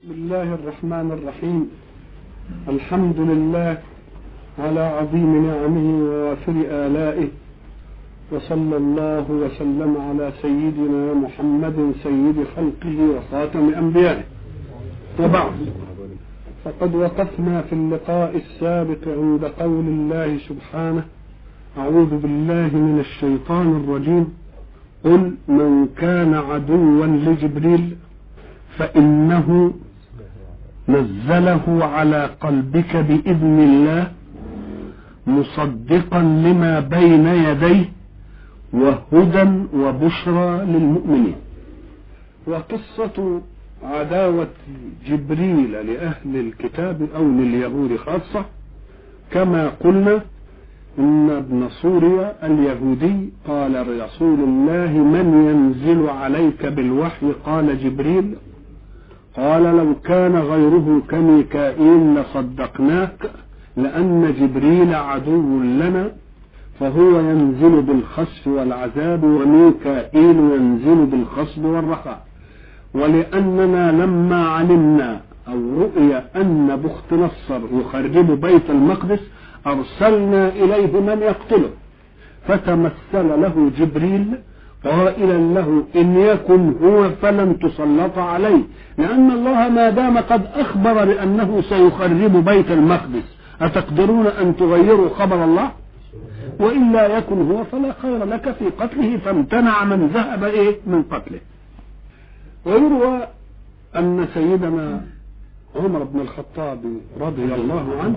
بسم الله الرحمن الرحيم الحمد لله على عظيم نعمه ووافر آلائه وصلى الله وسلم على سيدنا محمد سيد خلقه وخاتم أنبيائه وبعد فقد وقفنا في اللقاء السابق عند قول الله سبحانه أعوذ بالله من الشيطان الرجيم قل من كان عدوا لجبريل فإنه نزله على قلبك بإذن الله مصدقا لما بين يديه وهدى وبشرى للمؤمنين وقصة عداوة جبريل لأهل الكتاب أو لليهود خاصة كما قلنا إن ابن سوريا اليهودي قال رسول الله من ينزل عليك بالوحي قال جبريل قال لو كان غيره كميكائيل لصدقناك لأن جبريل عدو لنا فهو ينزل بالخسف والعذاب وميكائيل ينزل بالخصب والرخاء ولأننا لما علمنا أو رؤي أن بخت نصر يخرب بيت المقدس أرسلنا إليه من يقتله فتمثل له جبريل قائلا له إن يكن هو فلن تسلط عليه لأن الله ما دام قد أخبر بأنه سيخرب بيت المقدس أتقدرون أن تغيروا خبر الله وإلا يكن هو فلا خير لك في قتله فامتنع من ذهب إيه من قتله ويروى أن سيدنا عمر بن الخطاب رضي الله عنه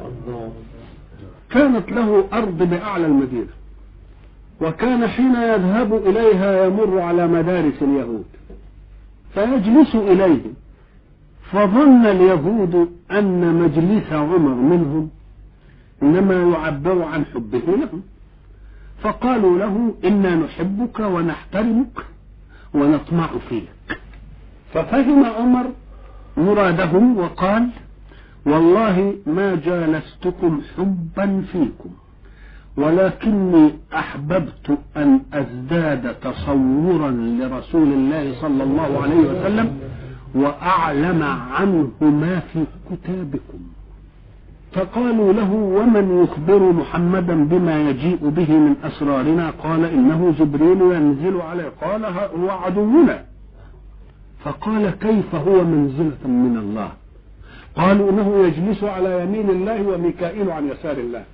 كانت له أرض بأعلى المدينة وكان حين يذهب إليها يمر على مدارس اليهود فيجلس إليهم فظن اليهود أن مجلس عمر منهم إنما يعبر عن حبه لهم فقالوا له إنا نحبك ونحترمك ونطمع فيك ففهم عمر مرادهم وقال والله ما جالستكم حبا فيكم ولكني أحببت أن أزداد تصورا لرسول الله صلى الله عليه وسلم وأعلم عنه ما في كتابكم فقالوا له ومن يخبر محمدا بما يجيء به من أسرارنا قال إنه جبريل ينزل عليه قال هو عدونا فقال كيف هو منزلة من الله قالوا انه يجلس على يمين الله وميكائيل عن يسار الله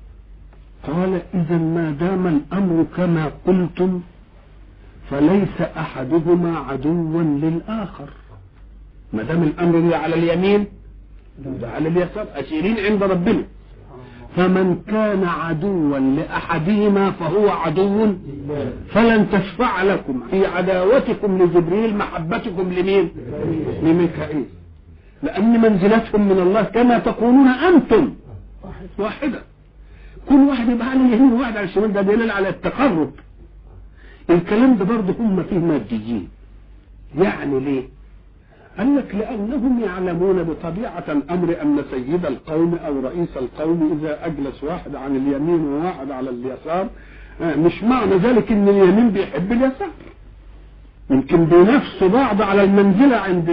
قال اذا ما دام الامر كما قلتم فليس احدهما عدوا للاخر ما دام الامر ده على اليمين ده على اليسار اسيرين عند ربنا فمن كان عدوا لاحدهما فهو عدو فلن تشفع لكم في عداوتكم لجبريل محبتكم لمين لميكائيل لأن منزلتهم من الله كما تقولون أنتم واحدة كل واحد يبقى على اليمين وواحد على الشمال ده دليل على التقرب الكلام ده برضه هم فيه ماديين يعني ليه؟ قال لك لأنهم يعلمون بطبيعة الأمر أن سيد القوم أو رئيس القوم إذا أجلس واحد عن اليمين وواحد على اليسار مش معنى ذلك أن اليمين بيحب اليسار يمكن بينافسوا بعض على المنزلة عند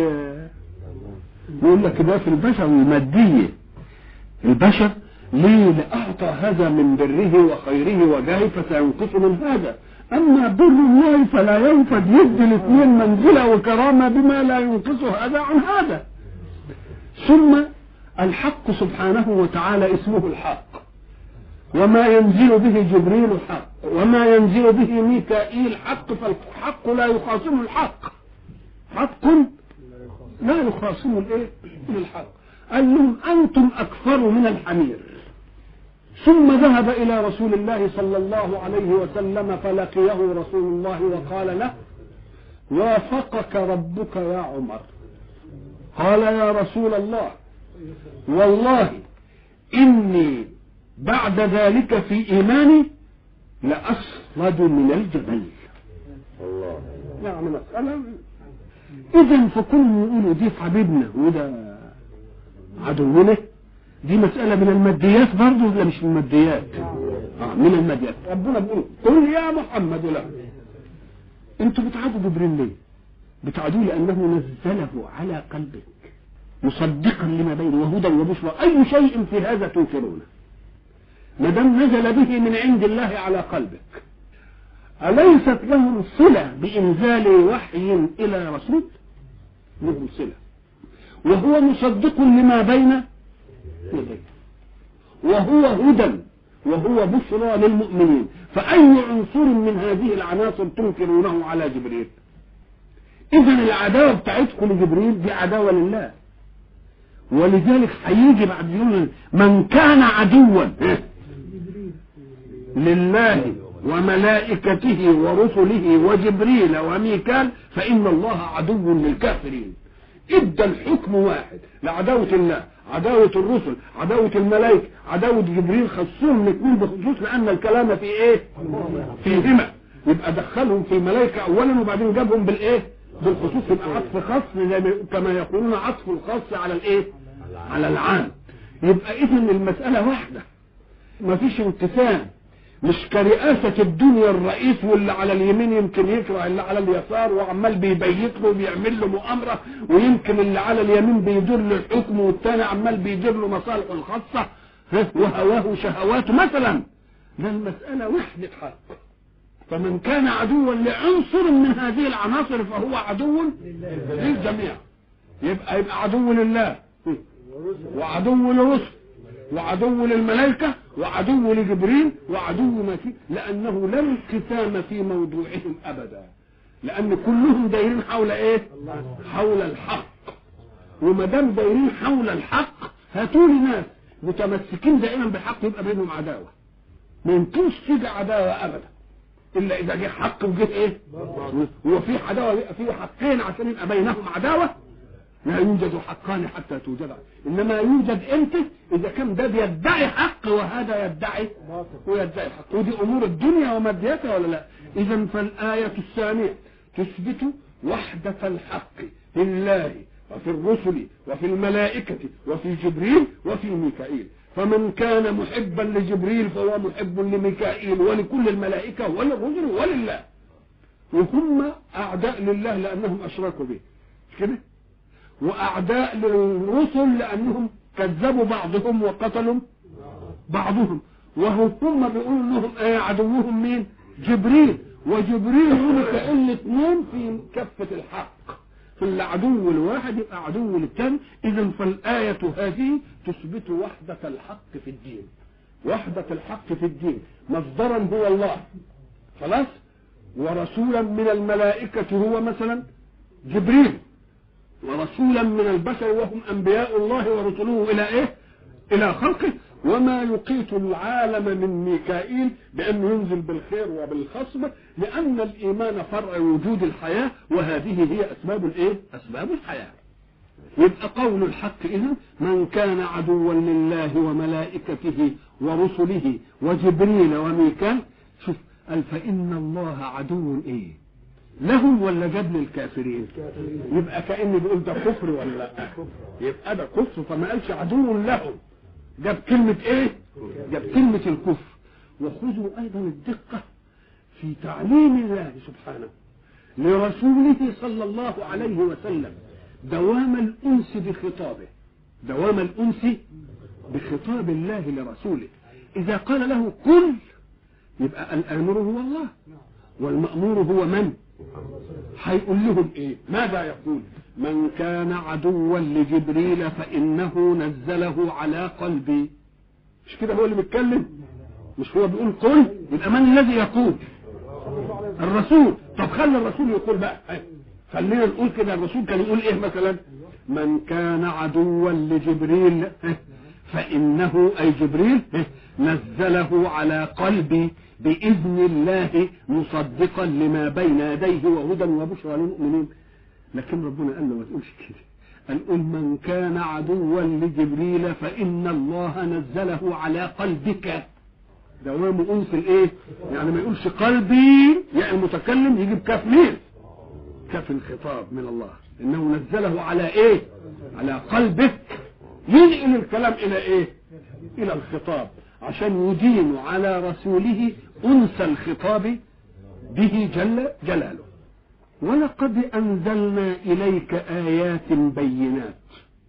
يقول لك ده في البشر المادية البشر ليه لأعطى هذا من بره وخيره وجاهه فسينقص من هذا أما بر الله فلا ينفد يدي الاثنين منزلة وكرامة بما لا ينقص هذا عن هذا ثم الحق سبحانه وتعالى اسمه الحق وما ينزل به جبريل حق وما ينزل به ميكائيل حق فالحق لا يخاصم الحق حق لا يخاصم الايه الحق قال لهم انتم اكثر من الحمير ثم ذهب الى رسول الله صلى الله عليه وسلم فلقيه رسول الله وقال له وافقك ربك يا عمر قال يا رسول الله والله اني بعد ذلك في ايماني لاصلد من الجبل الله يعني مساله اذا فكل يقولوا دي حبيبنا وده عدونا دي مسألة من الماديات برضه ولا مش من الماديات؟ اه من الماديات ربنا بيقول قل يا محمد له انتوا بتعادوا جبريل ليه؟ بتعادوه لأنه نزله على قلبك مصدقا لما بينه وهدى وبشرى أي شيء في هذا تنكرونه ما دام نزل به من عند الله على قلبك أليست لهم صلة بإنزال وحي إلى رسول لهم صلة وهو مصدق لما بين يديه وهو هدى وهو بشرى للمؤمنين فأي عنصر من هذه العناصر تنكرونه على جبريل إذا العداوة بتاعتكم لجبريل دي عداوة لله ولذلك هيجي بعد يوم من كان عدوا لله وملائكته ورسله وجبريل وميكال فإن الله عدو للكافرين ادى الحكم واحد لعداوة الله عداوة الرسل عداوة الملائكة عداوة جبريل خصهم الاثنين بخصوص لأن الكلام في ايه فيهما يبقى دخلهم في الملائكة أولا وبعدين جابهم بالايه بالخصوص يبقى عطف خاص زي ما- كما يقولون عطف الخاص على الايه على العام يبقى اذا المسألة واحدة ما فيش انقسام مش كرئاسة الدنيا الرئيس واللي على اليمين يمكن يكره اللي على اليسار وعمال بيبيت له وبيعمل له مؤامرة ويمكن اللي على اليمين بيدير له الحكم والتاني عمال بيدير له مصالحه الخاصة ها، وهواه وشهواته مثلا ده المسألة وحدة حق فمن كان عدوا لعنصر من هذه العناصر فهو عدو للجميع يبقى يبقى عدو لله وعدو للرسل وعدو للملائكة وعدو لجبريل وعدو ما فيه لأنه لا انقسام في موضوعهم أبدا لأن كلهم دايرين حول إيه؟ حول الحق وما دام دايرين حول الحق هاتوا لي ناس متمسكين دائما بالحق يبقى بينهم عداوة ما يمكنش تيجي عداوة أبدا إلا إذا جه حق وجه إيه؟ هو في عداوة يبقى في حقين عشان يبقى بينهم عداوة لا يوجد حقان حتى توجد انما يوجد امتى اذا كان ده بيدعي حق وهذا يدعي ويدعي حق ودي امور الدنيا ومادياتها ولا لا اذا فالايه الثانيه تثبت وحده الحق في الله وفي الرسل وفي الملائكه وفي جبريل وفي ميكائيل فمن كان محبا لجبريل فهو محب لميكائيل ولكل الملائكه وللرسل ولله وهم اعداء لله لانهم اشركوا به مش كده واعداء للرسل لانهم كذبوا بعضهم وقتلوا بعضهم وهم هم بيقولوا انهم ايه عدوهم مين جبريل وجبريل هم كأن اثنين في كفة الحق في العدو الواحد يبقى عدو للثاني اذا فالآية هذه تثبت وحدة الحق في الدين وحدة الحق في الدين مصدرا هو الله خلاص ورسولا من الملائكة هو مثلا جبريل ورسولا من البشر وهم انبياء الله ورسله الى ايه الى خلقه وما يقيت العالم من ميكائيل بانه ينزل بالخير وبالخصب لان الايمان فرع وجود الحياه وهذه هي اسباب الايه اسباب الحياه يبقى قول الحق إذن من كان عدوا لله وملائكته ورسله وجبريل وميكال شوف قال فإن الله عدو إيه لهم ولا جاب للكافرين يبقى كأن بيقول ده كفر ولا لا يبقى ده كفر فما قالش عدو لهم جاب كلمة ايه جاب كلمة الكفر وخذوا ايضا الدقة في تعليم الله سبحانه لرسوله صلى الله عليه وسلم دوام الانس بخطابه دوام الانس بخطاب الله لرسوله اذا قال له قل يبقى الامر هو الله والمامور هو من هيقول لهم ايه ماذا يقول من كان عدوا لجبريل فانه نزله على قلبي مش كده هو اللي بيتكلم مش هو بيقول قل يبقى من الذي يقول الرسول طب خلي الرسول يقول بقى هاي. خلينا نقول كده الرسول كان يقول ايه مثلا من كان عدوا لجبريل ها، فانه اي جبريل ها، نزله على قلبي باذن الله مصدقا لما بين يديه وهدى وبشرى للمؤمنين لكن ربنا قال له ما تقولش كده قال قل من كان عدوا لجبريل فان الله نزله على قلبك دوام انس الايه يعني ما يقولش قلبي يعني المتكلم يجيب كاف مين كاف الخطاب من الله انه نزله على ايه على قلبك ينقل الكلام الى ايه الى الخطاب عشان يدين على رسوله انس الخطاب به جل جلاله ولقد انزلنا اليك ايات بينات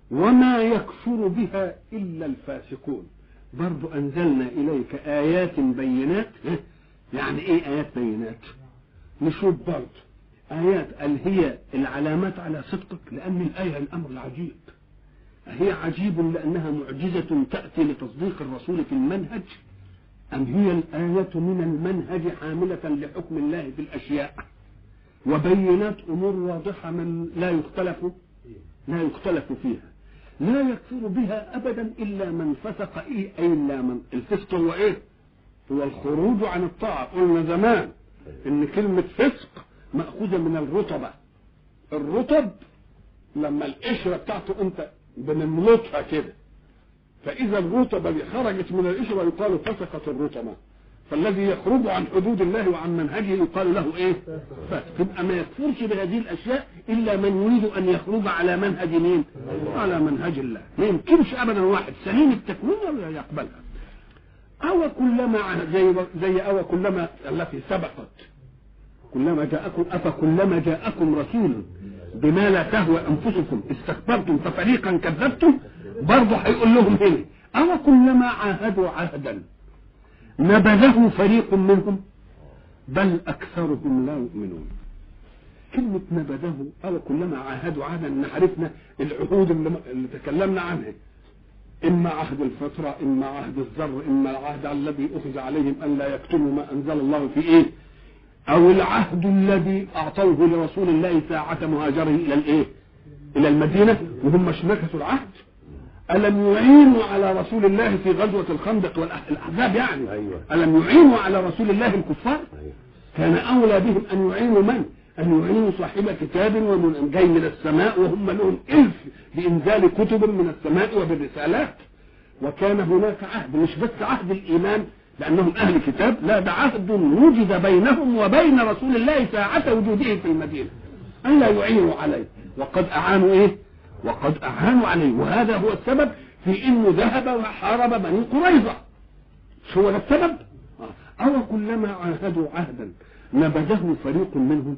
وما يكفر بها إلا الفاسقون برضو أنزلنا إليك آيات بينات يعني إيه آيات بينات نشوف برضو آيات قال هي العلامات على صدقك لأن الآية الأمر العجيب هي عجيب لأنها معجزة تأتي لتصديق الرسول في المنهج أم هي الآية من المنهج حاملة لحكم الله في الأشياء وبينات أمور واضحة من لا يختلف لا يختلف فيها لا يكفر بها أبدا إلا من فسق إيه أي إلا من الفسق هو إيه هو الخروج عن الطاعة قلنا زمان إن كلمة فسق مأخوذة من الرطبة الرطب لما القشرة بتاعته أنت بنملطها كده فإذا الرطبة اللي خرجت من القشرة يقال فسقت الرطبة فالذي يخرج عن حدود الله وعن منهجه يقال له ايه فاسق يبقى ما يكفرش بهذه الاشياء الا من يريد ان يخرج على منهج مين على منهج الله ما يمكنش ابدا واحد سليم التكوين ولا يقبلها او كلما زي زي او كلما التي سبقت كلما جاءكم افكلما جاءكم رسول بما لا تهوى انفسكم استكبرتم ففريقا كذبتم برضه هيقول لهم هنا او كلما عاهدوا عهدا نبذه فريق منهم بل اكثرهم لا يؤمنون كلمة نبذه أو كلما عاهدوا عهدا ان عرفنا العهود اللي, اللي تكلمنا عنها إما عهد الفترة إما عهد الذر إما العهد الذي أخذ عليهم أن لا يكتموا ما أنزل الله في إيه أو العهد الذي أعطوه لرسول الله ساعة مهاجره إلى الإيه إلى المدينة وهم نكثوا العهد ألم يعينوا على رسول الله في غزوة الخندق والأحزاب يعني أيوة. ألم يعينوا على رسول الله الكفار كان أولى بهم أن يعينوا من أن يعينوا صاحب كتاب ومن جاي من السماء وهم لهم إلف بإنزال كتب من السماء وبالرسالات وكان هناك عهد مش بس عهد الإيمان لأنهم أهل كتاب لا ده عهد وجد بينهم وبين رسول الله ساعة وجوده في المدينة أن لا يعينوا عليه وقد أعانوا إيه وقد أعانوا عليه وهذا هو السبب في انه ذهب وحارب بني قريظة شو هو ده السبب أو كلما عاهدوا عهدا نبذه فريق منهم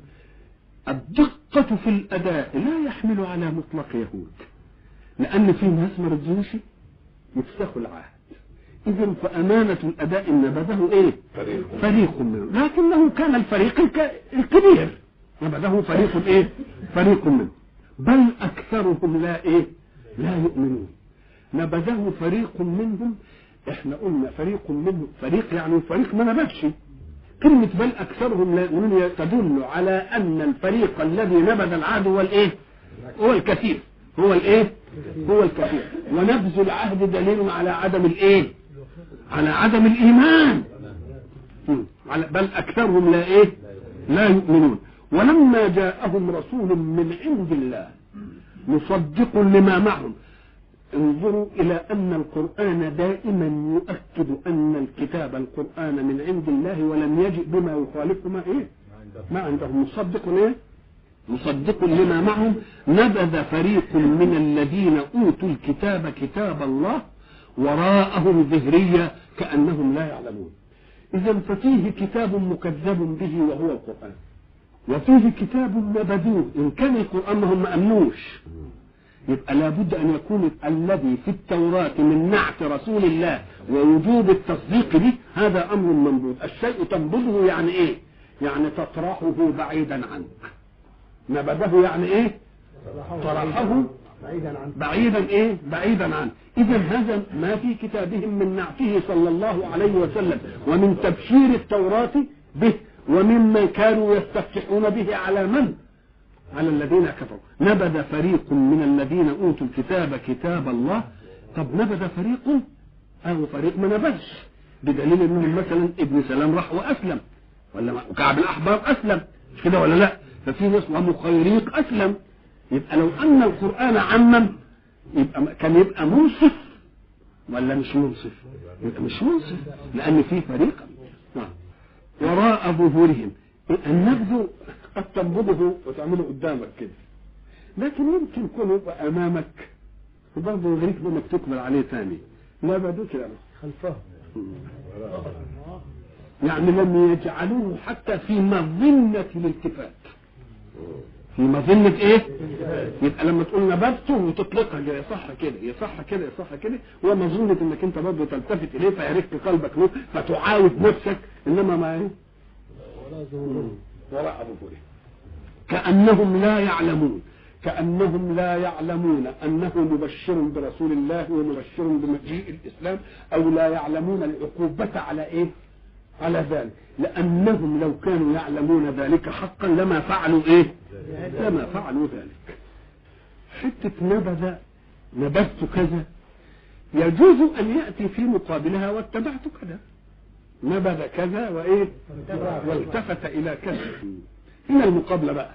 الدقة في الأداء لا يحمل على مطلق يهود لأن في ناس ما رضيوش يفسخوا العهد إذا فأمانة الأداء نبذه إيه؟ فريق. فريق منهم لكنه كان الفريق الك- الكبير نبذه فريق إيه؟ فريق منهم بل أكثرهم لا إيه؟ لا يؤمنون نبذه فريق منهم احنا قلنا فريق منهم فريق يعني فريق ما نبذش كلمة بل أكثرهم لا يؤمنون تدل على أن الفريق الذي نبذ العهد هو الإيه؟ هو الكثير هو الإيه؟ هو الكثير ونبذ العهد دليل على عدم الإيه؟ على عدم الإيمان مم. على بل أكثرهم لا إيه؟ لا يؤمنون ولما جاءهم رسول من عند الله مصدق لما معهم انظروا إلى أن القرآن دائما يؤكد أن الكتاب القرآن من عند الله ولم يجئ بما يخالف ما إيه ما عندهم مصدق إيه مصدق لما معهم نبذ فريق من الذين أوتوا الكتاب كتاب الله وراءهم ظهرية كأنهم لا يعلمون إذا ففيه كتاب مكذب به وهو القرآن وفيه كتاب نبذوه إن كان القرآن ما هم ما أمنوش يبقى لابد أن يكون الذي في التوراة من نعت رسول الله ووجوب التصديق به هذا أمر منبوذ الشيء تنبذه يعني إيه يعني تطرحه بعيدا عنك نبذه يعني إيه طرحه بعيدا عن بعيدا ايه بعيدا عنه اذا هذا ما في كتابهم من نعته صلى الله عليه وسلم ومن تبشير التوراة به ومما كانوا يستفتحون به على من على الذين كفروا نبذ فريق من الذين اوتوا الكتاب كتاب الله طب نبذ فريق او فريق ما نبذش بدليل انهم مثلا ابن سلام راح واسلم ولا ما- وكعب الاحبار اسلم مش كده ولا لا ففي ناس ومخيريق اسلم يبقى لو ان القران عمم يبقى كان يبقى منصف ولا مش منصف يبقى مش منصف لان في فريق نعم. وراء ظهورهم النبذ قد تنبذه وتعمله قدامك كده لكن يمكن يكون يبقى امامك وبرضه يغريك انك تقبل عليه ثاني لا بدوك يعني خلفه يعني لم يجعلوه حتى في مظنة الالتفات في مظنة ايه يبقى لما تقول نبذته وتطلقها كده يصح كده يصح كده يصح كده ومظنة انك انت برضه تلتفت اليه فيرق قلبك له فتعاود نفسك انما ما ايه وراء ظهوره كأنهم لا يعلمون كأنهم لا يعلمون أنه مبشر برسول الله ومبشر بمجيء الإسلام أو لا يعلمون العقوبة على إيه على ذلك لأنهم لو كانوا يعلمون ذلك حقا لما فعلوا إيه لما فعلوا ذلك حتة نبذ نبذت كذا يجوز أن يأتي في مقابلها واتبعت كذا نبذ كذا وإيه والتفت إلى كذا هنا المقابلة بقى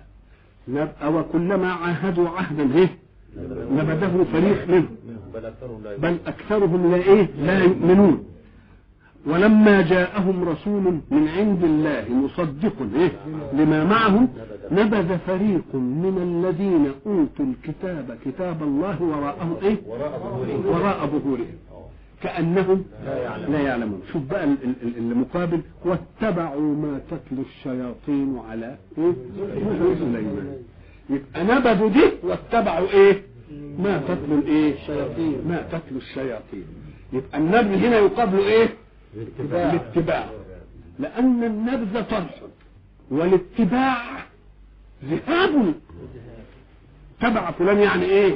وكلما عاهدوا عهدا ايه نبذه فريق منهم بل اكثرهم لا ايه لا يؤمنون ولما جاءهم رسول من عند الله مصدق إيه؟ لما معهم نبذ فريق من الذين اوتوا الكتاب كتاب الله وراءه ايه وراء ظهورهم كانهم لا يعلمون شوف بقى المقابل واتبعوا ما تتلو الشياطين على ايه سليمان يبقى نبذوا دي واتبعوا ايه ما تتلو الايه الشياطين ما تتلو الشياطين يبقى النبذ هنا يقابل ايه الاتباع لان النبذ طرح والاتباع ذهاب تبع فلان يعني ايه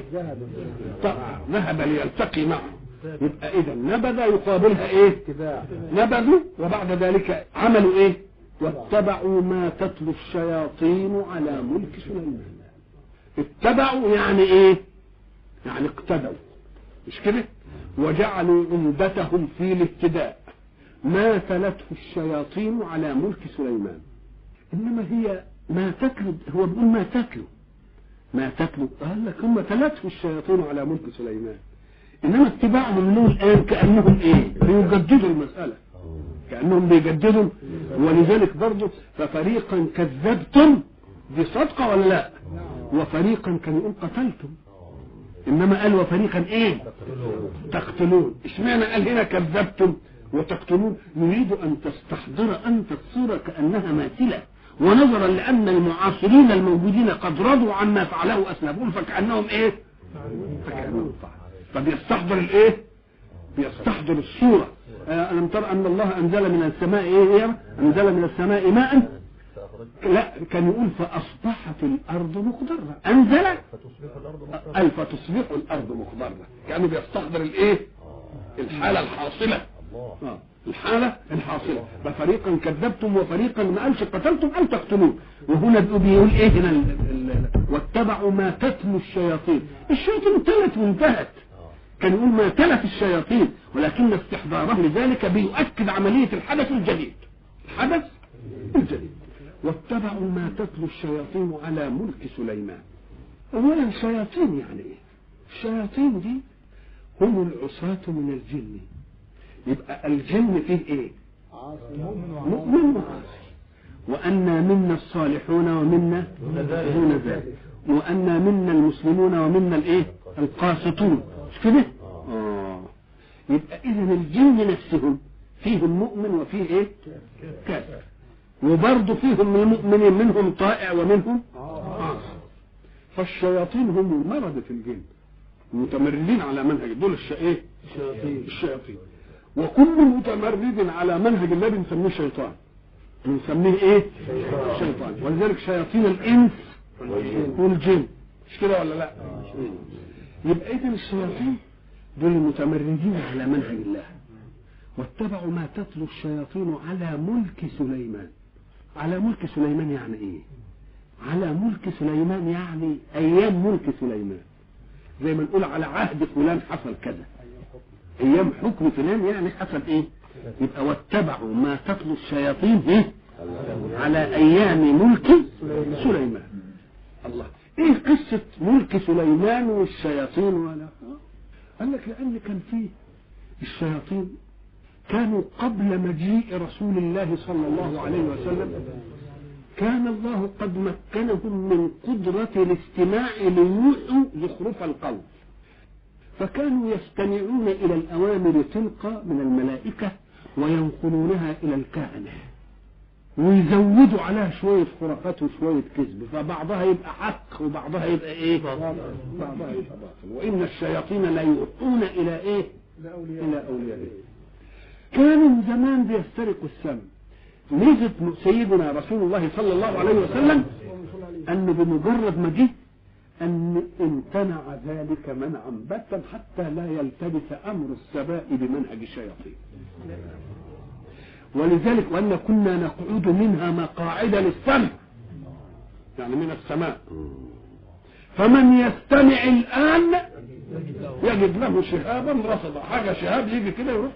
ذهب ليلتقي معه يبقى اذا نبذ يقابلها ايه نبذوا وبعد ذلك عملوا ايه واتبعوا ما تتلو الشياطين على ملك سليمان اتبعوا يعني ايه يعني اقتدوا مش كده وجعلوا عمدتهم في الابتداء ما تلته الشياطين على ملك سليمان انما هي ما تتلو هو بيقول ما تتلو ما تتلو قال لك هم تلته الشياطين على ملك سليمان انما اتباعهم له الان كانهم ايه بيجددوا المساله كانهم بيجددوا ولذلك برضه ففريقا كذبتم دي صدقه ولا لا وفريقا كان يقول قتلتم انما قال وفريقا ايه تقتلون اشمعنى قال هنا كذبتم وتقتلون يريد ان تستحضر انت الصوره كانها ماثله ونظرا لان المعاصرين الموجودين قد رضوا عما فعله اسلافهم فكانهم ايه فكانهم فعلوا فبيستحضر الايه بيستحضر الصورة ألم ترى أن الله أنزل من السماء إيه هي أنزل من السماء ماء لا كان يقول فأصبحت الأرض مخضرة أنزل أي فتصبح الأرض مخضرة كأنه بيستحضر الإيه الحالة الحاصلة آه. الحالة الحاصلة ففريقا كذبتم وفريقا ما قالش قتلتم أو تقتلون وهنا بيقول إيه هنا واتبعوا ما تتلو الشياطين الشياطين تلت وانتهت كان يقول ما تلف الشياطين ولكن استحضاره لذلك بيؤكد عملية الحدث الجديد الحدث الجديد واتبعوا ما تتلو الشياطين على ملك سليمان اولا شياطين يعني ايه الشياطين دي هم العصاة من الجن يبقى الجن فيه ايه مؤمن وعاصي وأنا منا الصالحون ومنا دون ذلك وأنا منا المسلمون ومنا الايه القاسطون مش كده آه. يبقى اذا الجن نفسهم فيهم مؤمن وفيه ايه كافر وبرضه فيهم من المؤمنين منهم طائع ومنهم عاصي فالشياطين هم المرض في الجن متمردين على منهج دول الش... ايه الشياطين الشياطين وكل متمرد على منهج الله بنسميه شيطان بنسميه ايه شيطان ولذلك شياطين الانس والجن مش كده ولا لا يبقى اذا الشياطين دول المتمردين على منهج الله واتبعوا ما تتلو الشياطين على ملك سليمان على ملك سليمان يعني ايه على ملك سليمان يعني ايام ملك سليمان زي ما نقول على عهد فلان حصل كذا ايام حكم فلان يعني حصل ايه يبقى واتبعوا ما تتلو الشياطين ايه على ايام ملك سليمان الله ايه قصة ملك سليمان والشياطين ولا قال لك لان كان فيه الشياطين كانوا قبل مجيء رسول الله صلى الله عليه وسلم كان الله قد مكنهم من قدرة الاستماع ليوحوا زخرف القول فكانوا يستمعون إلى الأوامر تلقى من الملائكة وينقلونها إلى الكهنة ويزودوا عليها شوية خرافات وشوية كذب فبعضها يبقى حق وبعضها يبقى ايه بعضها يبقى باطل وإن الشياطين لا يوحون إلى ايه إلى أوليائهم كانوا زمان بيسترقوا السمع ميزة سيدنا رسول الله صلى الله عليه وسلم أنه بمجرد ما جه أن امتنع ذلك منعا باتا حتى لا يلتبس أمر السماء بمنهج الشياطين ولذلك وأن كنا نقعد منها مقاعد للسمع يعني من السماء فمن يستمع الآن يجد له شهابا رصدا حاجة شهاب يجي كده يروح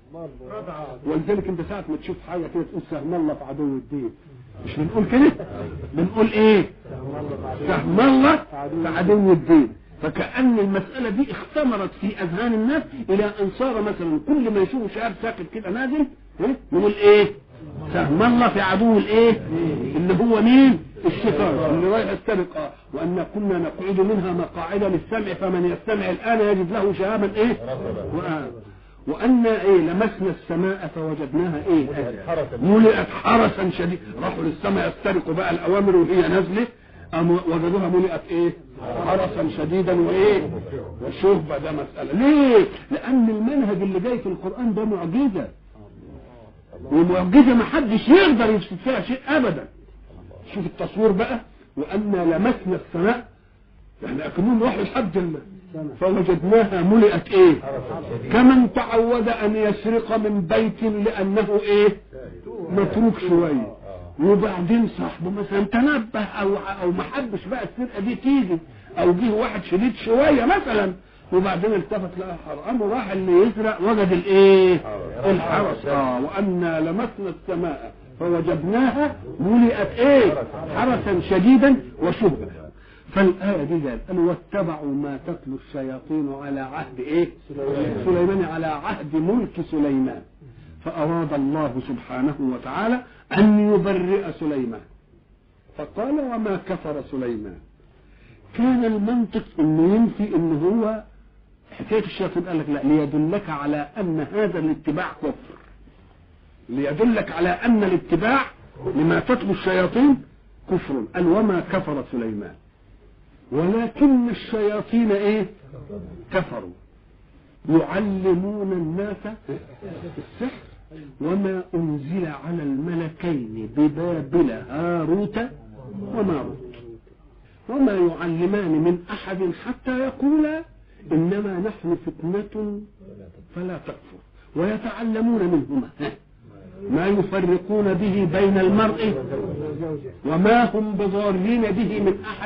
ولذلك انت ساعة ما تشوف حاجة كده تقول سهم الله في عدو الدين مش بنقول كده بنقول ايه سهم الله في عدو الدين فكأن المسألة دي اختمرت في أذهان الناس إلى أن صار مثلا كل ما يشوفوا شهاب ساكت كده نازل إيه؟ نقول إيه؟ سهم الله في عدو الإيه؟ اللي هو مين؟ الشيطان اللي رايح يسترق اه وأن كنا نقعد منها مقاعد للسمع فمن يستمع الآن يجد له شهابا إيه؟ وآه. وأن إيه لمسنا السماء فوجدناها إيه؟ ملئت حرسا شديد راحوا للسماء يسترقوا بقى الأوامر وهي نازلة وجدوها ملئت ايه حرسا شديدا وايه وشهبة ده مسألة ليه لان المنهج اللي جاي في القرآن ده معجزة ومعجزة ما حدش يقدر يفسد فيها شيء ابدا شوف التصوير بقى وأن لمسنا السماء احنا اكنهم راحوا لحد فوجدناها ملئت ايه كمن تعود ان يسرق من بيت لانه ايه متروك شويه وبعدين صاحبه مثلا تنبه او او ما حبش بقى السرقه دي تيجي او جه واحد شديد شويه مثلا وبعدين التفت لقى حرام وراح اللي يسرق وجد الايه الحرس اه وانا لمسنا السماء فوجدناها ملئت ايه حرسا شديدا وشهبا فالآية دي قال قالوا واتبعوا ما تتلو الشياطين على عهد ايه سليمان على عهد ملك سليمان فأراد الله سبحانه وتعالى أن يبرئ سليمان فقال وما كفر سليمان كان المنطق انه ينفي ان هو حكاية الشياطين قال لك لا ليدلك على ان هذا الاتباع كفر ليدلك على ان الاتباع لما تتلو الشياطين كفر قال وما كفر سليمان ولكن الشياطين ايه كفروا يعلمون الناس السحر وما أنزل على الملكين ببابل هاروت وماروت وما يعلمان من أحد حتى يقولا إنما نحن فتنة فلا تكفر ويتعلمون منهما ما يفرقون به بين المرء وما هم بضارين به من أحد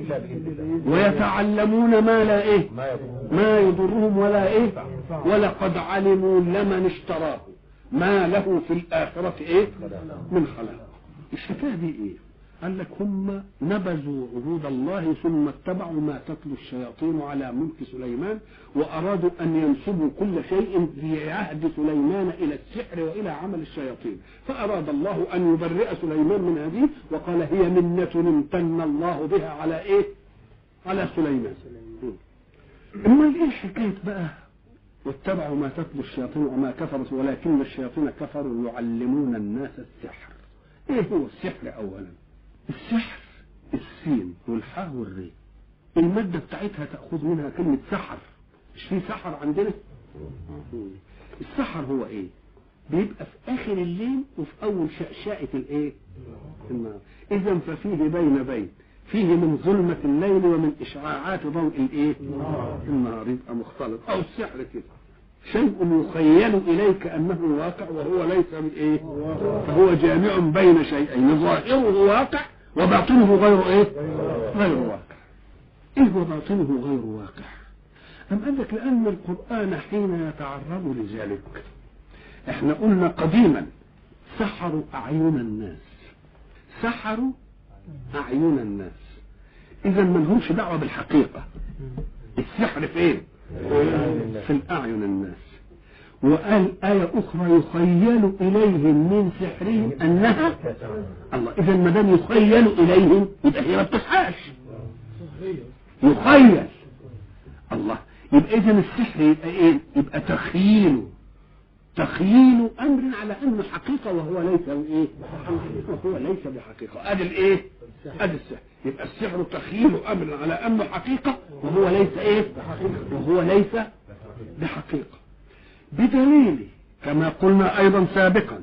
ويتعلمون ما لا إيه ما يضرهم ولا إيه ولقد علموا لمن اشتراه ما له في الآخرة إيه من خلاق الشفاء دي إيه قال لك هم نبذوا عهود الله ثم اتبعوا ما تتلو الشياطين على ملك سليمان وأرادوا أن ينسبوا كل شيء في عهد سليمان إلى السحر وإلى عمل الشياطين فأراد الله أن يبرئ سليمان من هذه وقال هي منة امتن الله بها على إيه على سليمان أما إيه حكاية بقى واتبعوا ما تتلو الشياطين وما كفرت ولكن الشياطين كفروا يعلمون الناس السحر ايه هو السحر اولا السحر السين والحاء والري المادة بتاعتها تأخذ منها كلمة سحر مش في سحر عندنا السحر هو ايه بيبقى في اخر الليل وفي اول شأشاءة الايه النهار اذا ففيه بين بين فيه من ظلمة الليل ومن إشعاعات ضوء الإيه؟ النهار يبقى مختلط أو السحر كده شيء يخيل إليك أنه واقع وهو ليس من إيه؟ فهو جامع بين شيئين ظاهره واقع وباطنه غير إيه؟ غير واقع إيه وباطنه غير واقع؟ أم قال لك لأن القرآن حين يتعرض لذلك احنا قلنا قديما سحروا أعين الناس سحروا أعين الناس إذا ما لهمش دعوة بالحقيقة السحر فين؟ في الأعين الناس وقال آية أخرى يخيل إليهم من سحرهم أنها الله إذا ما دام يخيل إليهم يبقى هي ما بتسحرش يخيل الله يبقى إذا السحر يبقى إيه؟ يبقى تخييله تخييل امر على انه حقيقه وهو ليس ايه وهو ليس بحقيقه ادي الايه ادي السحر يبقى السحر تخييل امر على انه حقيقه وهو ليس ايه وهو ليس بحقيقه بدليل كما قلنا ايضا سابقا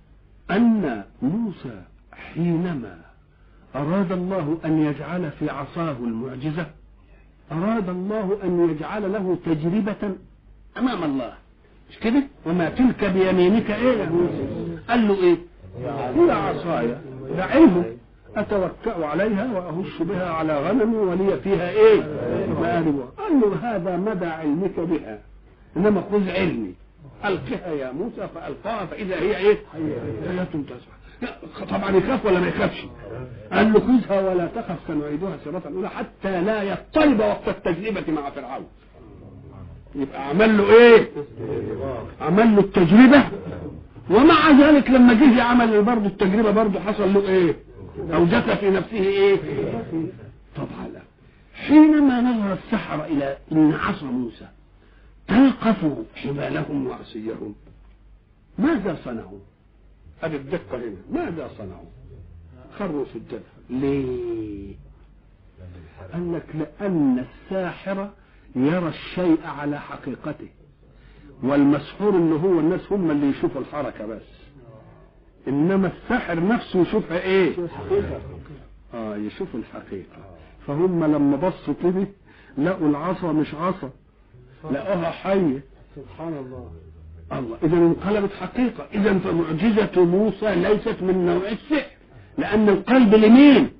ان موسى حينما اراد الله ان يجعل في عصاه المعجزه اراد الله ان يجعل له تجربه امام الله مش كده وما تلك بيمينك ايه يا موسى قال له ايه هي عصاي ده علمه اتوكا عليها واهش بها على غنمي ولي فيها ايه مآرب قال له هذا مدى علمك بها انما خذ علمي القها يا موسى فالقاها فاذا هي ايه حياه تسعى طبعا يخاف ولا ما يخافش قال له خذها ولا تخف سنعيدها سيرة الأولى حتى لا يضطرب وقت التجربة مع فرعون يبقى عمل له ايه عمل له التجربة ومع ذلك لما جه عمل برضه التجربة برضه حصل له ايه اوجس في نفسه ايه طبعا لا حينما نظر السحرة الى ان عصا موسى تلقف حبالهم وعصيهم ماذا صنعوا ادي الدقة هنا ماذا صنعوا خروا سجدا ليه قال لك لان الساحر يرى الشيء على حقيقته والمسحور اللي هو الناس هم اللي يشوفوا الحركة بس انما الساحر نفسه يشوفها ايه اه يشوف الحقيقة فهم لما بصوا كده لقوا العصا مش عصا لقوها حية سبحان الله الله اذا انقلبت حقيقة اذا فمعجزة موسى ليست من نوع السحر لان القلب لمين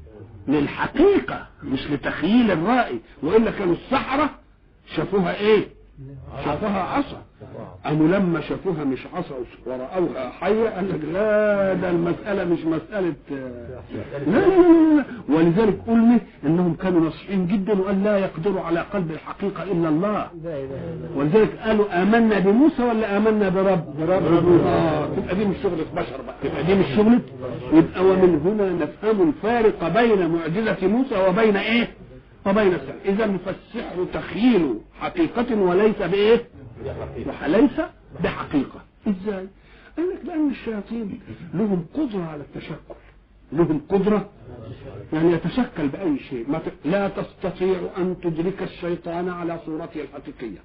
للحقيقة مش لتخييل الرأي وإلا كانوا السحرة شافوها إيه شافوها عصا قاموا لما شافوها مش عصا ورأوها حية قال لك لا ده المسألة مش مسألة لا لا لا, لا. ولذلك قلنا انهم كانوا ناصحين جدا وقال لا يقدروا على قلب الحقيقة الا الله لا اله الا الله ولذلك قالوا آمنا بموسى ولا آمنا برب برب آه تبقى دي مش شغلة بشر بقى تبقى دي مش شغلة يبقى ومن هنا نفهم الفارق بين معجزة موسى وبين ايه وبين السحر اذا فالسحر تخيل حقيقة وليس بايه وليس بحقيقة ازاي قال لك لان الشياطين لهم قدرة على التشكل لهم قدرة يعني يتشكل بأي شيء ما ت... لا تستطيع أن تدرك الشيطان على صورته الحقيقية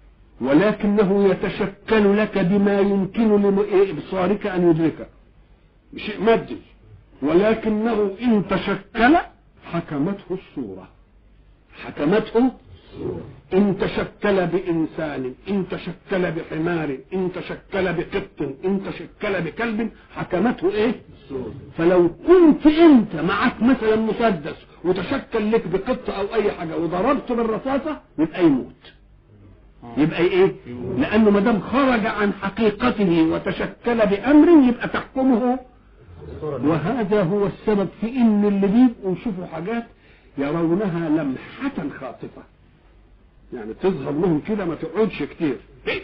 ولكنه يتشكل لك بما يمكن لإبصارك أن يدركه شيء مادي ولكنه إن تشكل حكمته الصورة حكمته إن تشكل بإنسان إن تشكل بحمار إن تشكل بقط إن تشكل بكلب حكمته إيه فلو كنت أنت معك مثلا مسدس وتشكل لك بقط أو أي حاجة وضربته بالرصاصة يبقى يموت يبقى ايه لانه ما دام خرج عن حقيقته وتشكل بامر يبقى تحكمه وهذا هو السبب في ان اللي بيبقوا يشوفوا حاجات يرونها لمحة خاطفة يعني تظهر لهم كده ما تقعدش كتير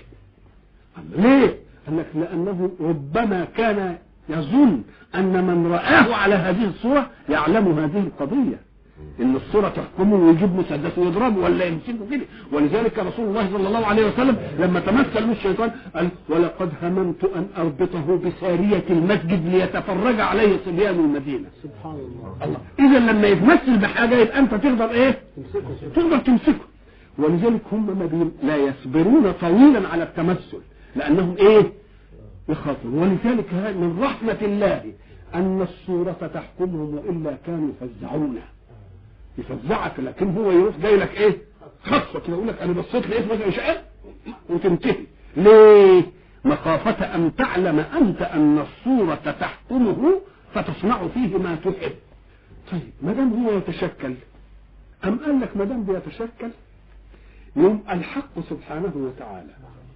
ليه قال لك لانه ربما كان يظن ان من رآه على هذه الصورة يعلم هذه القضية ان الصورة تحكمه ويجيب مسدس ويضربه ولا يمسكه كده ولذلك رسول الله صلى الله عليه وسلم لما تمثل له الشيطان قال ولقد هممت ان اربطه بسارية المسجد ليتفرج عليه صبيان المدينة سبحان الله الله اذا لما يتمثل بحاجة يبقى انت تقدر ايه تمسكه تقدر تمسكه ولذلك هم ما بي... لا يصبرون طويلا على التمثل لانهم ايه يخافون ولذلك ها- من رحمة الله ان الصورة تحكمهم والا كانوا يفزعونه يفزعك لكن هو يروح جاي لك ايه خطوه كده يقول لك انا بصيت لقيت مثلا مش عارف وتنتهي ليه مخافة أن تعلم أنت أن الصورة تحكمه فتصنع فيه ما تحب طيب ما دام هو يتشكل أم قال لك ما دام بيتشكل يوم الحق سبحانه وتعالى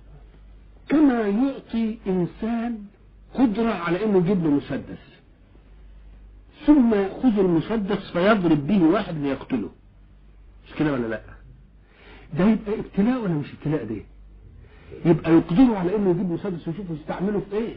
كما يعطي إنسان قدرة على إنه يجيب له مسدس ثم يأخذ المسدس فيضرب به واحد ليقتله مش كده ولا لا ده يبقى ابتلاء ولا مش ابتلاء ده يبقى يقدروا على انه يجيب مسدس ويشوف يستعمله في ايه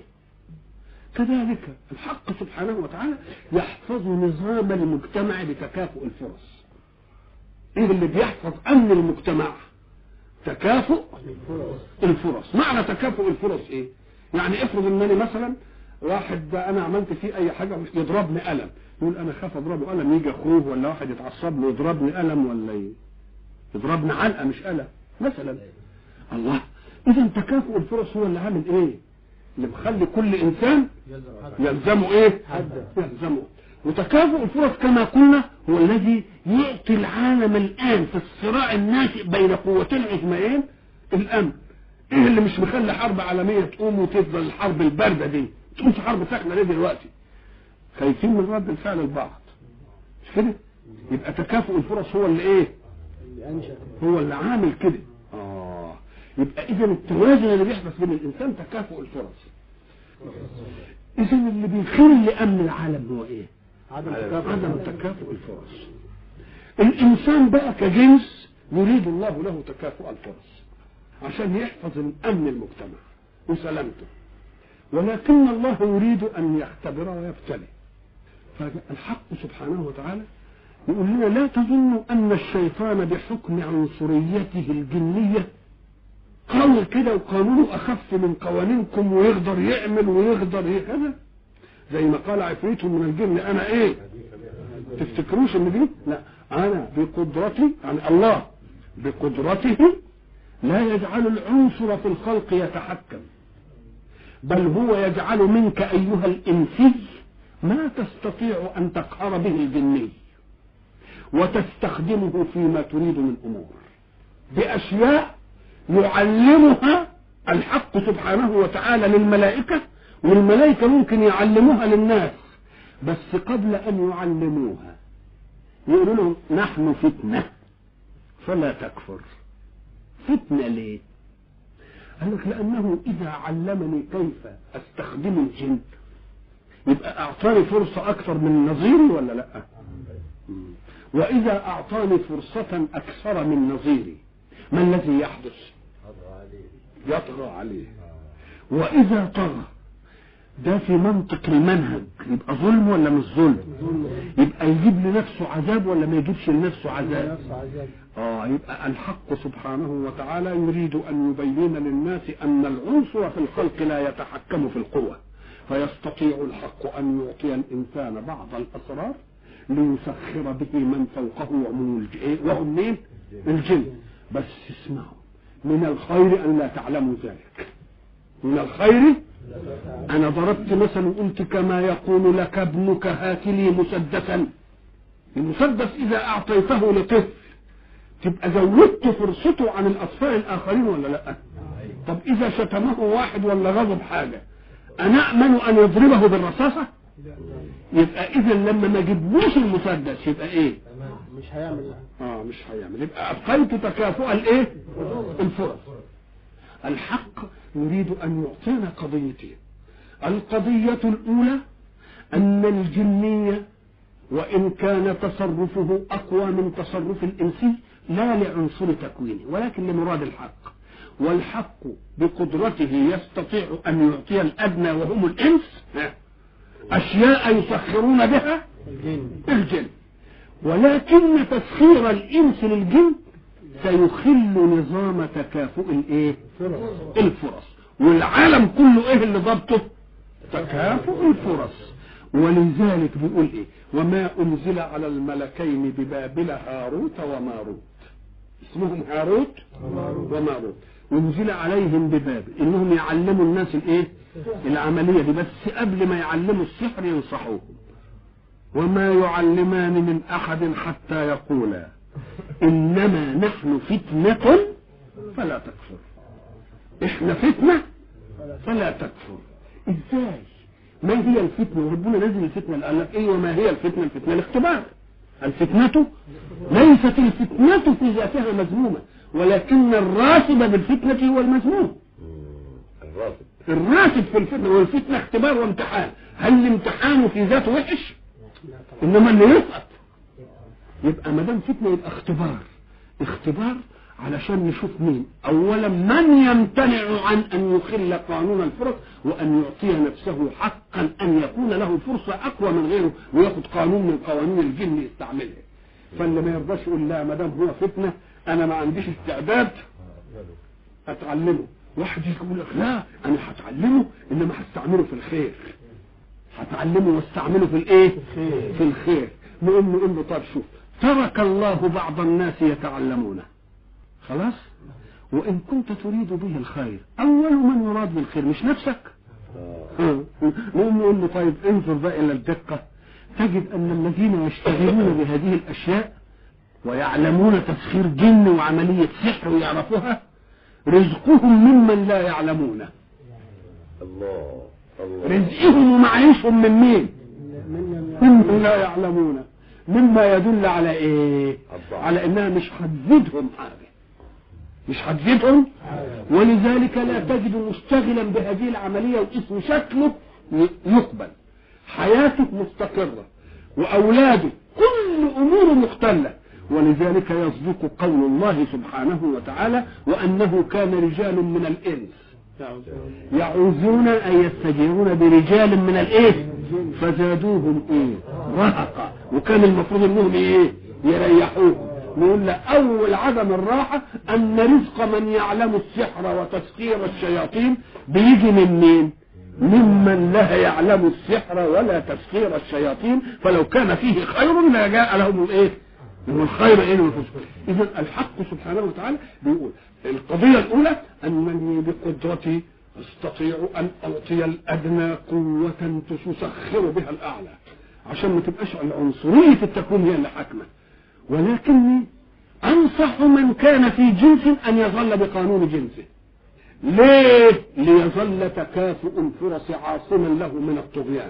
كذلك الحق سبحانه وتعالى يحفظ نظام المجتمع بتكافؤ الفرص ايه اللي بيحفظ امن المجتمع تكافؤ الفرص معنى تكافؤ الفرص ايه يعني افرض انني مثلا واحد ده انا عملت فيه اي حاجه يضربني قلم يقول انا خاف اضربه قلم يجي اخوه ولا واحد يتعصب له يضربني قلم ولا ي- يضربني علقه مش قلم مثلا الله اذا تكافؤ الفرص هو اللي عامل ايه اللي مخلي كل انسان يلزمه ايه يلزمه وتكافؤ الفرص كما قلنا هو الذي يعطي العالم الان في الصراع الناشئ بين قوتين عظميين الامن ايه اللي مش مخلي حرب عالميه تقوم وتفضل الحرب البارده دي تقومش حرب ساخنه ليه دلوقتي خايفين من رد الفعل البعض مش كده يبقى تكافؤ الفرص هو اللي ايه اللي انشا هو اللي عامل كده اه يبقى اذا التوازن اللي بيحدث بين الانسان تكافؤ الفرص اذا اللي بيخل امن العالم هو ايه عدم تكافؤ عدم تكافؤ الفرص الانسان بقى كجنس يريد الله له تكافؤ الفرص عشان يحفظ الامن المجتمع وسلامته ولكن الله يريد ان يختبر ويبتلي فالحق سبحانه وتعالى يقول لنا لا تظنوا ان الشيطان بحكم عنصريته الجنيه قوي كده وقانونه اخف من قوانينكم ويقدر يعمل ويقدر ي- كذا زي ما قال عفريت من الجن انا ايه تفتكروش ان دي لا انا بقدرتي يعني الله بقدرته لا يجعل العنصر في الخلق يتحكم بل هو يجعل منك ايها الانسي ما تستطيع ان تقهر به الجني وتستخدمه فيما تريد من امور باشياء يعلمها الحق سبحانه وتعالى للملائكه والملائكه ممكن يعلموها للناس بس قبل ان يعلموها يقولوا لهم نحن فتنه فلا تكفر فتنه ليه قال لك لانه اذا علمني كيف استخدم الجن يبقى اعطاني فرصه اكثر من نظيري ولا لا واذا اعطاني فرصه اكثر من نظيري ما الذي يحدث يطغى عليه واذا طغى ده في منطق المنهج يبقى ظلم ولا مش ظلم يبقى يجيب لنفسه عذاب ولا ما يجيبش لنفسه عذاب نفس عذاب اه يبقى الحق سبحانه وتعالى يريد ان يبين للناس ان العنصر في الخلق لا يتحكم في القوة فيستطيع الحق ان يعطي الانسان بعض الاسرار ليسخر به من فوقه ومن الج... إيه؟ وهم مين؟ الجن بس اسمعوا من الخير ان لا تعلموا ذلك من الخير انا ضربت مثلا وقلت كما يقول لك ابنك هات لي مسدسا المسدس اذا اعطيته لطفل تبقى زودت فرصته عن الاطفال الاخرين ولا لا طب اذا شتمه واحد ولا غضب حاجه انا امن ان يضربه بالرصاصه يبقى اذا لما ما جبوش المسدس يبقى ايه مش هيعمل اه مش هيعمل يبقى ابقيت تكافؤ الايه الفرص الحق يريد ان يعطينا قضيتين القضيه الاولى ان الجنيه وان كان تصرفه اقوى من تصرف الانسي لا لعنصر تكوينه ولكن لمراد الحق والحق بقدرته يستطيع ان يعطي الادنى وهم الانس اشياء يسخرون بها الجن الجن ولكن تسخير الانس للجن سيخل نظام تكافؤ الايه فرص الفرص والعالم كله ايه اللي ضبطه تكافؤ الفرص ولذلك بيقول ايه وما انزل على الملكين ببابل هاروت وماروت اسمهم هاروت وماروت انزل عليهم ببابل انهم يعلموا الناس الايه العمليه دي بس قبل ما يعلموا السحر ينصحوهم وما يعلمان من احد حتى يقولا انما نحن فتنه فلا تكفر احنا فتنه فلا تكفر ازاي ما هي الفتنه وربنا نزل الفتنه قال لك ايه وما هي الفتنه الفتنه الاختبار الفتنه ليست الفتنه في ذاتها مذمومه ولكن الراتب بالفتنه هو المذموم الرافض الراتب في الفتنه والفتنه اختبار وامتحان هل الامتحان في ذاته وحش انما اللي يسقط يبقى ما دام فتنه يبقى اختبار اختبار علشان نشوف مين اولا من يمتنع عن ان يخل قانون الفرص وان يعطي نفسه حقا ان يكون له فرصه اقوى من غيره وياخد قانون من قوانين الجن يستعملها فاللي ما يرضاش يقول لا ما دام هو فتنه انا ما عنديش استعداد اتعلمه واحد يجي يقول لك لا انا هتعلمه انما هستعمله في الخير هتعلمه واستعمله في الايه في الخير نقوم نقول له طب شوف ترك الله بعض الناس يتعلمونه خلاص وان كنت تريد به الخير اول من يراد بالخير مش نفسك آه. نقوم نقول له طيب انظر بقى الى الدقه تجد ان الذين يشتغلون بهذه الاشياء ويعلمون تسخير جن وعمليه سحر ويعرفوها رزقهم ممن لا يعلمونه الله الله رزقهم ومعيشهم من مين من ممن لا يعلمون مما يدل على ايه الضعف. على انها مش هتزيدهم حاجه مش هتزيدهم ولذلك لا تجد مشتغلا بهذه العمليه واسم شكله ي- يقبل حياته مستقره واولاده كل اموره مختله ولذلك يصدق قول الله سبحانه وتعالى وانه كان رجال من الانس يعوذون أن يستجيرون برجال من الإيه فزادوهم إيه رهقا وكان المفروض إنهم إيه يريحوهم نقول لا أول عدم الراحة أن رزق من يعلم السحر وتسخير الشياطين بيجي من مين ممن لا يعلم السحر ولا تسخير الشياطين فلو كان فيه خير لجاء لهم الايه من الخير ايه من اذا الحق سبحانه وتعالى بيقول القضيه الاولى انني بقدرتي استطيع ان اعطي الادنى قوه تسخر بها الاعلى عشان ما تبقاش العنصريه التكوين هي اللي حاكمه ولكني انصح من كان في جنس ان يظل بقانون جنسه ليه ليظل تكافؤ الفرص عاصما له من الطغيان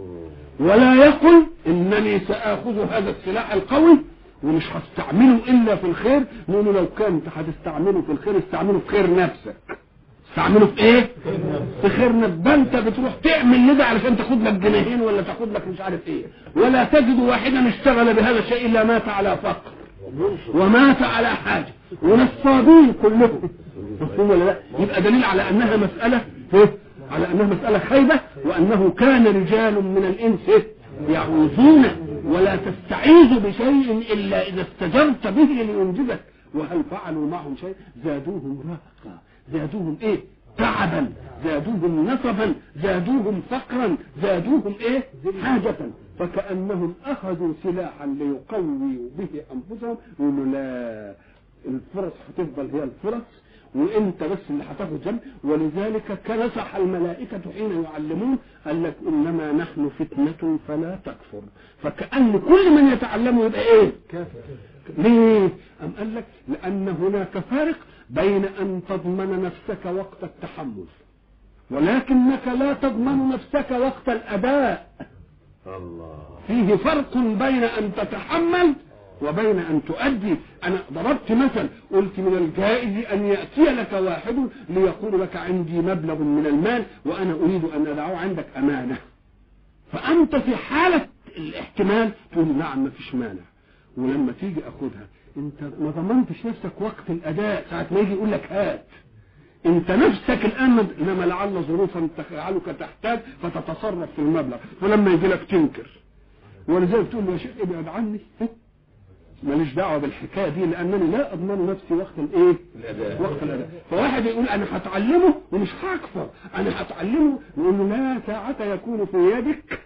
ولا يقل انني ساخذ هذا السلاح القوي ومش هستعمله الا في الخير نقول له لو كنت هتستعمله في الخير استعمله في خير نفسك استعمله في ايه في خير نفسك ده انت بتروح تعمل لده علشان تاخد لك جنيهين ولا تاخد لك مش عارف ايه ولا تجد واحدا اشتغل بهذا الشيء الا مات على فقر ومات على حاجه ونصابين كلهم مفهوم ولا لا يبقى دليل على انها مساله إيه؟ على انها مساله خيبه وانه كان رجال من الانس إيه؟ يعوذون ولا تستعيذ بشيء الا اذا استجرت به لينجزك وهل فعلوا معهم شيء زادوهم رهقا زادوهم ايه تعبا زادوهم نصبا زادوهم فقرا زادوهم ايه حاجة فكأنهم أخذوا سلاحا ليقويوا به أنفسهم يقولوا لا الفرص هتفضل هي الفرص وانت بس اللي هتاخد جنب ولذلك كنسح الملائكة حين يعلمون قال لك انما نحن فتنة فلا تكفر فكأن كل من يتعلمه يبقى ايه كافر ليه أم قال لك لأن هناك فارق بين أن تضمن نفسك وقت التحمل ولكنك لا تضمن نفسك وقت الأداء الله فيه فرق بين أن تتحمل وبين أن تؤدي أنا ضربت مثل قلت من الجائز أن يأتي لك واحد ليقول لك عندي مبلغ من المال وأنا أريد أن أدعه عندك أمانة فأنت في حالة الاحتمال تقول نعم ما فيش مانع ولما تيجي أخدها أنت ما ضمنتش نفسك وقت الأداء ساعة ما يجي يقول لك هات انت نفسك الان انما لعل ظروفا تجعلك تحتاج فتتصرف في المبلغ فلما يجي لك تنكر ولذلك تقول له يا شيخ ابعد عني ماليش دعوه بالحكايه دي لانني لا اضمن نفسي وقت الايه؟ الأداء. وقت الاداء فواحد يقول انا هتعلمه ومش هكفر انا هتعلمه نقول له لا ساعة يكون في يدك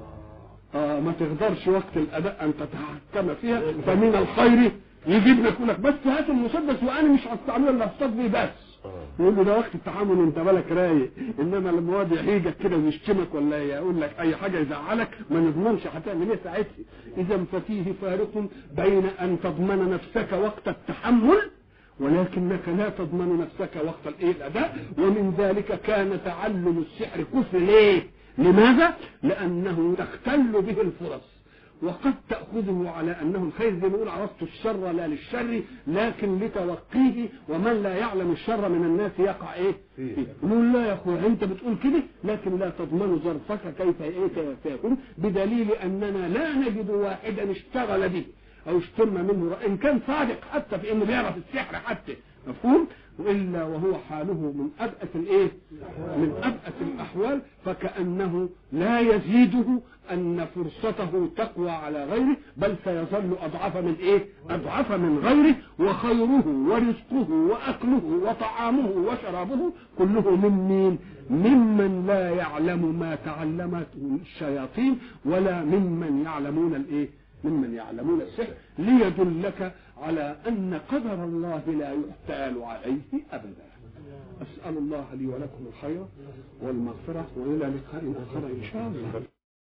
آه ما تقدرش وقت الاداء ان تتحكم فيها فمن الخير يجيب لك يقول لك بس هات المسدس وانا مش هستعمله الا اصطاد بيه بس يقول له ده وقت التحمل انت بالك رايق انما لما واد يحيجك كده ويشتمك ولا يقول لك اي حاجه يزعلك ما نضمنش هتعمل ايه ساعتها اذا ففيه فارق بين ان تضمن نفسك وقت التحمل ولكنك لا تضمن نفسك وقت الايه الاداء ومن ذلك كان تعلم السحر كفر ليه لماذا لانه تختل به الفرص وقد تأخذه على أنه الخير زي ما يقول عرفت الشر لا للشر لكن لتوقيه ومن لا يعلم الشر من الناس يقع إيه؟ فيه. يقول لا يا أخويا أنت بتقول كده لكن لا تضمن ظرفك كيف إيه كيف يكون بدليل أننا لا نجد واحدا اشتغل به أو اشتم منه رأي إن كان صادق حتى في إنه بيعرف السحر حتى مفهوم؟ إلا وهو حاله من أبأس الإيه من أبأس الأحوال فكأنه لا يزيده أن فرصته تقوى على غيره بل سيظل أضعف من إيه أضعف من غيره وخيره ورزقه وأكله وطعامه وشرابه كله من مين ممن لا يعلم ما تعلمته الشياطين ولا ممن يعلمون الإيه ممن يعلمون السحر ليدلك على أن قدر الله لا يحتال عليه أبدا أسأل الله لي ولكم الخير والمغفرة وإلى لقاء آخر إن شاء الله